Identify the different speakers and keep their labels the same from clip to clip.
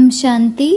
Speaker 1: శాంతి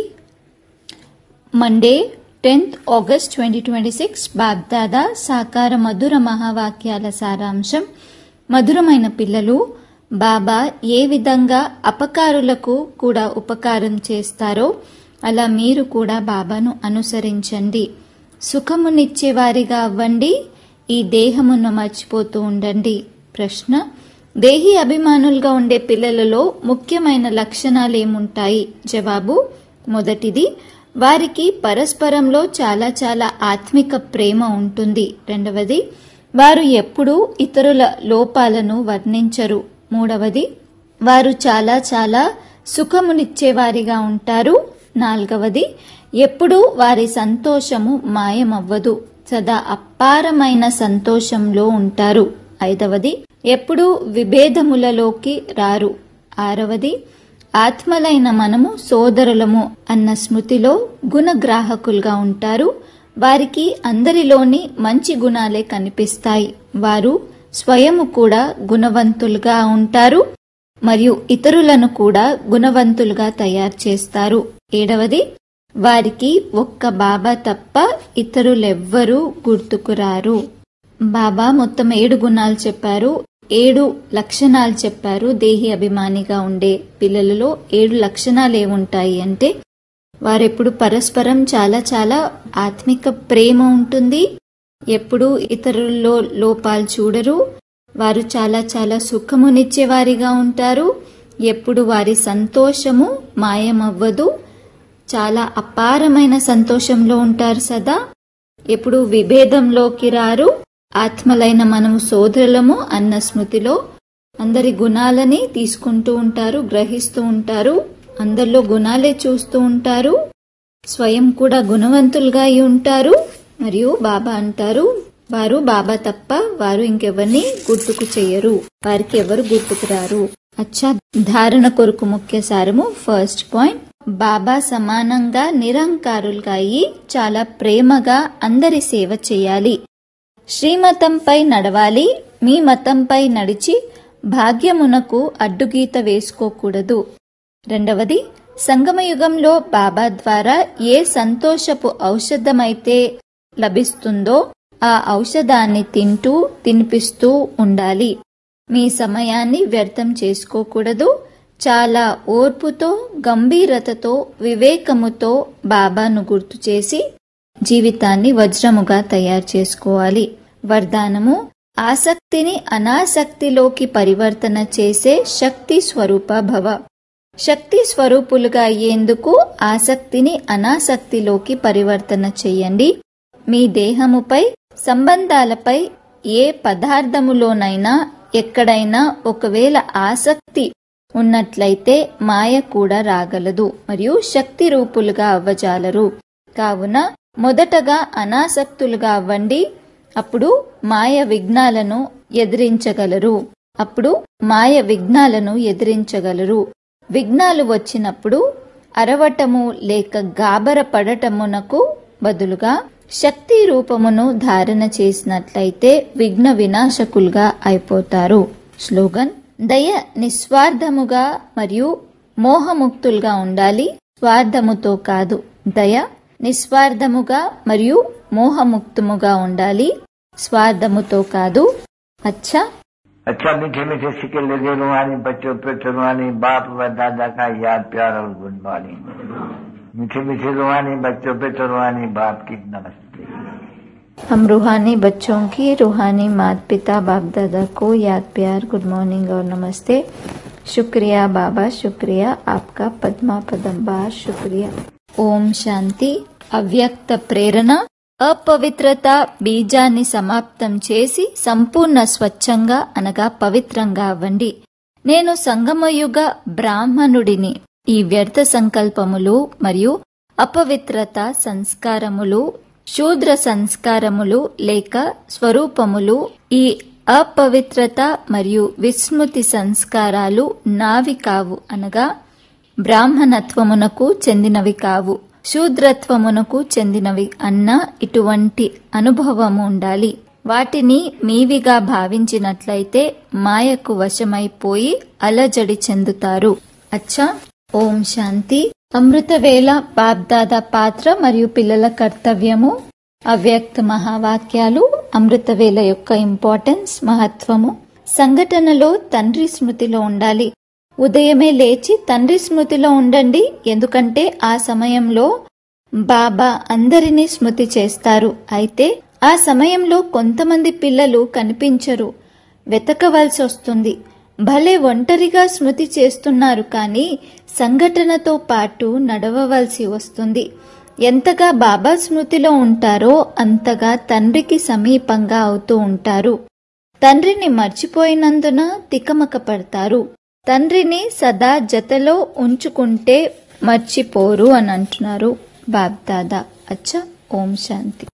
Speaker 1: Monday tenth August twenty twenty six Bapdada సాకార మధుర మహావాక్యాల సారాంశం మధురమైన పిల్లలు బాబా ఏ విధంగా అపకారులకు కూడా ఉపకారం చేస్తారో అలా మీరు కూడా బాబాను అనుసరించండి సుఖమునిచ్చేవారిగా అవ్వండి ఈ దేహమును మర్చిపోతూ ఉండండి ప్రశ్న దేహి అభిమానులుగా ఉండే పిల్లలలో ముఖ్యమైన లక్షణాలు ఏముంటాయి జవాబు మొదటిది వారికి పరస్పరంలో చాలా చాలా ఆత్మిక ప్రేమ ఉంటుంది రెండవది వారు ఎప్పుడూ ఇతరుల లోపాలను వర్ణించరు మూడవది వారు చాలా చాలా సుఖమునిచ్చేవారిగా ఉంటారు నాలుగవది ఎప్పుడూ వారి సంతోషము మాయమవ్వదు సదా అపారమైన సంతోషంలో ఉంటారు ఐదవది ఎప్పుడూ విభేదములలోకి రారు ఆరవది ఆత్మలైన మనము సోదరులము అన్న స్మృతిలో గుణగ్రాహకులుగా ఉంటారు వారికి అందరిలోని మంచి గుణాలే కనిపిస్తాయి వారు స్వయము కూడా గుణవంతులుగా ఉంటారు మరియు ఇతరులను కూడా గుణవంతులుగా తయారు చేస్తారు ఏడవది వారికి ఒక్క బాబా తప్ప ఇతరులెవ్వరూ గుర్తుకురారు బాబా మొత్తం ఏడు గుణాలు చెప్పారు ఏడు లక్షణాలు చెప్పారు దేహి అభిమానిగా ఉండే పిల్లలలో ఏడు లక్షణాలు ఏముంటాయి అంటే వారెప్పుడు పరస్పరం చాలా చాలా ఆత్మిక ప్రేమ ఉంటుంది ఎప్పుడు ఇతరుల్లో లోపాలు చూడరు వారు చాలా చాలా సుఖమునిచ్చేవారిగా ఉంటారు ఎప్పుడు వారి సంతోషము మాయమవ్వదు చాలా అపారమైన సంతోషంలో ఉంటారు సదా ఎప్పుడు విభేదంలోకి రారు ఆత్మలైన మనము సోదరులము అన్న స్మృతిలో అందరి గుణాలని తీసుకుంటూ ఉంటారు గ్రహిస్తూ ఉంటారు అందరిలో గుణాలే చూస్తూ ఉంటారు స్వయం కూడా గుణవంతులుగా అయి ఉంటారు మరియు బాబా అంటారు వారు బాబా తప్ప వారు ఇంకెవరిని గుర్తుకు చెయ్యరు వారికి ఎవరు గుర్తుకు రారు అచ్చా ధారణ కొరకు ముఖ్య సారము ఫస్ట్ పాయింట్ బాబా సమానంగా నిరంకారులుగా అయి చాలా ప్రేమగా అందరి సేవ చేయాలి శ్రీమతంపై నడవాలి మీ మతంపై నడిచి భాగ్యమునకు అడ్డుగీత వేసుకోకూడదు రెండవది సంగమయుగంలో బాబా ద్వారా ఏ సంతోషపు ఔషధమైతే లభిస్తుందో ఆ ఔషధాన్ని తింటూ తినిపిస్తూ ఉండాలి మీ సమయాన్ని వ్యర్థం చేసుకోకూడదు చాలా ఓర్పుతో గంభీరతతో వివేకముతో బాబాను గుర్తు చేసి జీవితాన్ని వజ్రముగా తయారు చేసుకోవాలి వరదానము ఆసక్తిని అనాసక్తిలోకి పరివర్తన చేసే శక్తి స్వరూప భవ శక్తి స్వరూపులుగా అయ్యేందుకు ఆసక్తిని అనాసక్తిలోకి పరివర్తన చేయండి మీ దేహముపై సంబంధాలపై ఏ పదార్థములోనైనా ఎక్కడైనా ఒకవేళ ఆసక్తి ఉన్నట్లయితే మాయ కూడా రాగలదు మరియు శక్తి రూపులుగా అవ్వజాలరు కావున మొదటగా అనాసక్తులుగా అవ్వండి అప్పుడు మాయ విఘ్నాలను ఎదిరించగలరు అప్పుడు మాయ విఘ్నాలను ఎదిరించగలరు విఘ్నాలు వచ్చినప్పుడు అరవటము లేక గాబర పడటమునకు బదులుగా శక్తి రూపమును ధారణ చేసినట్లయితే విఘ్న వినాశకులుగా అయిపోతారు స్లోగన్ దయ నిస్వార్థముగా మరియు మోహముక్తులుగా ఉండాలి స్వార్థముతో కాదు దయ నిస్వార్థముగా మరియు మోహముక్తముగా ఉండాలి స్వార్థముతో కాదు అచ్చా
Speaker 2: अच्छा मीठे मीठे सिक्के लगे रुहानी बच्चों पे रुहानी बाप व दादा का याद प्यार और गुड मॉर्निंग मीठे मीठे रुहानी बच्चों पे रुहानी बाप की नमस्ते
Speaker 1: हम रूहानी बच्चों की रूहानी माता पिता बाप दादा को याद प्यार गुड मॉर्निंग और नमस्ते शुक्रिया बाबा शुक्रिया आपका पद्मा पदम्बार शुक्रिया ఓం శాంతి అవ్యక్త ప్రేరణ అపవిత్రత బీజాన్ని సమాప్తం చేసి సంపూర్ణ స్వచ్ఛంగా అనగా పవిత్రంగా అవ్వండి నేను సంగమయుగ బ్రాహ్మణుడిని ఈ వ్యర్థ సంకల్పములు మరియు అపవిత్రత సంస్కారములు శూద్ర సంస్కారములు లేక స్వరూపములు ఈ అపవిత్రత మరియు విస్మృతి సంస్కారాలు నావి కావు అనగా బ్రాహ్మణత్వమునకు చెందినవి కావు శూద్రత్వమునకు చెందినవి అన్న ఇటువంటి అనుభవము ఉండాలి వాటిని మీవిగా భావించినట్లయితే మాయకు వశమైపోయి అలజడి చెందుతారు అచ్చా ఓం శాంతి అమృతవేళ బాబ్దాదా పాత్ర మరియు పిల్లల కర్తవ్యము అవ్యక్త మహావాక్యాలు అమృతవేళ యొక్క ఇంపార్టెన్స్ మహత్వము సంఘటనలో తండ్రి స్మృతిలో ఉండాలి ఉదయమే లేచి తండ్రి స్మృతిలో ఉండండి ఎందుకంటే ఆ సమయంలో బాబా అందరినీ స్మృతి చేస్తారు అయితే ఆ సమయంలో కొంతమంది పిల్లలు కనిపించరు వెతకవలసి వస్తుంది భలే ఒంటరిగా స్మృతి చేస్తున్నారు కానీ సంఘటనతో పాటు నడవవలసి వస్తుంది ఎంతగా బాబా స్మృతిలో ఉంటారో అంతగా తండ్రికి సమీపంగా అవుతూ ఉంటారు తండ్రిని మర్చిపోయినందున తికమక పడతారు తండ్రిని సదా జతలో ఉంచుకుంటే మర్చిపోరు అని అంటున్నారు బాబ్దాదా అచ్చా ఓం శాంతి